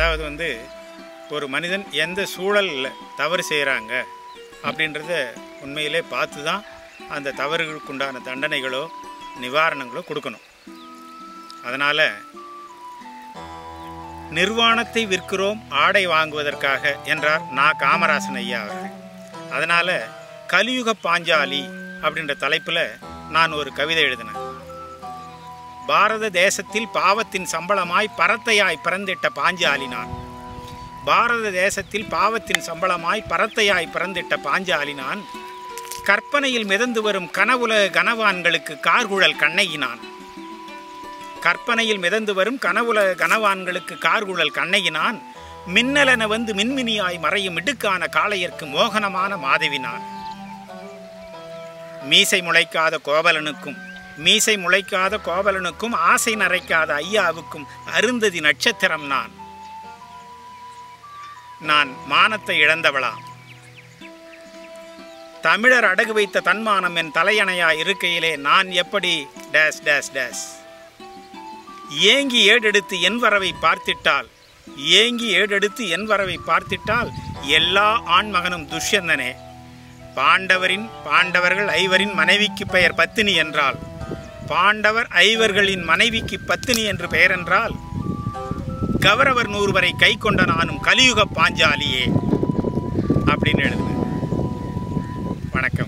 அதாவது வந்து ஒரு மனிதன் எந்த சூழலில் தவறு செய்கிறாங்க அப்படின்றத உண்மையிலே பார்த்து தான் அந்த தவறுகளுக்குண்டான தண்டனைகளோ நிவாரணங்களோ கொடுக்கணும் அதனால் நிர்வாணத்தை விற்கிறோம் ஆடை வாங்குவதற்காக என்றார் நா காமராசன் ஐயா அவர்கள் அதனால் கலியுக பாஞ்சாலி அப்படின்ற தலைப்பில் நான் ஒரு கவிதை எழுதினேன் பாரத தேசத்தில் பாவத்தின் சம்பளமாய் பரத்தையாய் பிறந்திட்ட பாஞ்சாலி நான் பாரத தேசத்தில் பாவத்தின் சம்பளமாய் பரத்தையாய் பிறந்திட்ட பாஞ்சாலி நான் கற்பனையில் மிதந்து வரும் கனவுல கனவான்களுக்கு கார்குழல் கண்ணையினான் கற்பனையில் மிதந்து வரும் கனவுல கனவான்களுக்கு கார்குழல் கண்ணையினான் மின்னலென வந்து மின்மினியாய் மறையும் இடுக்கான காளையர்க்கு மோகனமான மாதவினான் மீசை முளைக்காத கோவலனுக்கும் மீசை முளைக்காத கோவலனுக்கும் ஆசை நரைக்காத ஐயாவுக்கும் அருந்ததி நட்சத்திரம் நான் நான் மானத்தை இழந்தவளாம் தமிழர் அடகு வைத்த தன்மானம் என் தலையணையா இருக்கையிலே நான் எப்படி டேஸ் டேஸ் டேஸ் ஏங்கி ஏடெடுத்து என் வரவை பார்த்திட்டால் ஏங்கி ஏடெடுத்து என் வரவை பார்த்திட்டால் எல்லா ஆண்மகனும் துஷ்யந்தனே பாண்டவரின் பாண்டவர்கள் ஐவரின் மனைவிக்கு பெயர் பத்தினி என்றால் பாண்டவர் ஐவர்களின் மனைவிக்கு பத்தினி என்று பெயர் என்றால் கௌரவர் நூறுவரை கை கொண்ட நானும் கலியுக பாஞ்சாலியே அப்படின்னு எழுதுனேன் வணக்கம்